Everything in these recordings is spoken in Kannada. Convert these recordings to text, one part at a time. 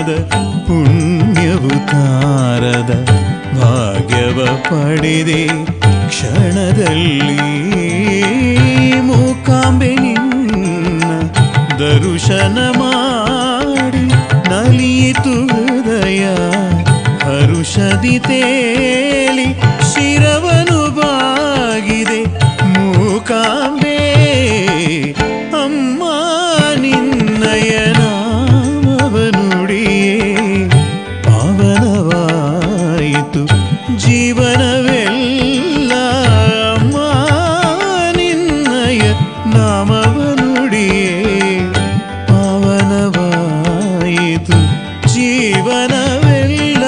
ಜನ್ಮದ ಪುಣ್ಯವು ತಾರದ ಭಾಗ್ಯವ ಪಡೆದೆ ಕ್ಷಣದಲ್ಲಿ ಮೂಕಾಂಬೆ ನಿನ್ನ ದರುಶನ ಮಾಡಿ ನಲಿಯಿತು ಹೃದಯ ಹರುಷದಿ ತೇಲಿ ಶಿರವನು ಬಾಗಿದೆ ಮೂಕಾಂಬೆ ಅಮ್ಮ ನಿನ್ನಯ ನಾಮವನುಡಿಯೇ ಪಾವನವಾಯಿತು ಜೀವನವೆಲ್ಲ ಅಮ್ಮ ನಿನ್ನಯ ನಾಮವನುಡಿಯೇ ಪಾವನವಾಯಿತು ಜೀವನವೆಲ್ಲ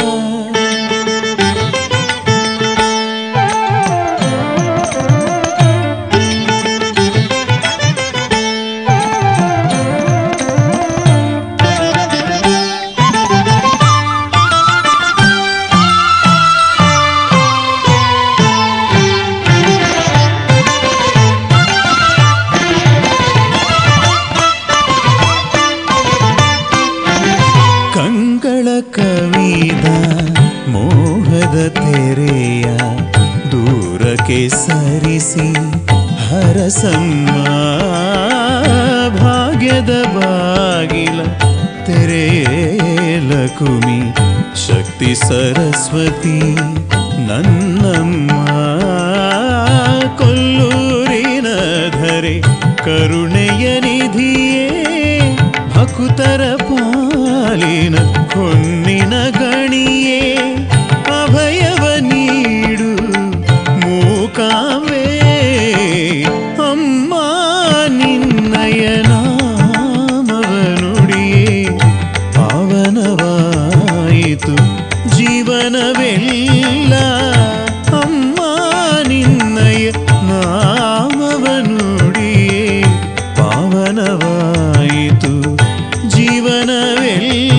ಕಂಗಳ ಕವಿದ ಮೋಹದ ತೆರೆಯ ದೂರಕ್ಕೆ ಸರಿಸಿ ಹರಸಮ್ಮ ಭಾಗ್ಯದ ಬಾಗಿಲ ತೆರೆಯೇಲ ಕುಮಿ ಶಕ್ತಿ ಸರಸ್ವತಿ ನನ್ನಮ್ಮ ಕೊಲ್ಲೂರಿನ ಧರೆ ಕರುಣೆಯ ನಿಧಿಯೇ ಭಕುತರ ಪಾಲಿನ ಹೊನ್ನಿನ ಗಣಿಯೇ ಅಭಯವ ನೀಡು ಮೂಕಾಂಬೆ ಅಮ್ಮ ನಿನ್ನಯ ನಾಮವನುಡಿಯೇ ಪಾವನವಾಯಿತು ಜೀವನವೆಲ್ಲ ಅಮ್ಮ ನಿನ್ನಯ ನಾಮವನುಡಿಯೇ ಪಾವನವಾಯಿತು ಜೀವನವೆಲ್ಲ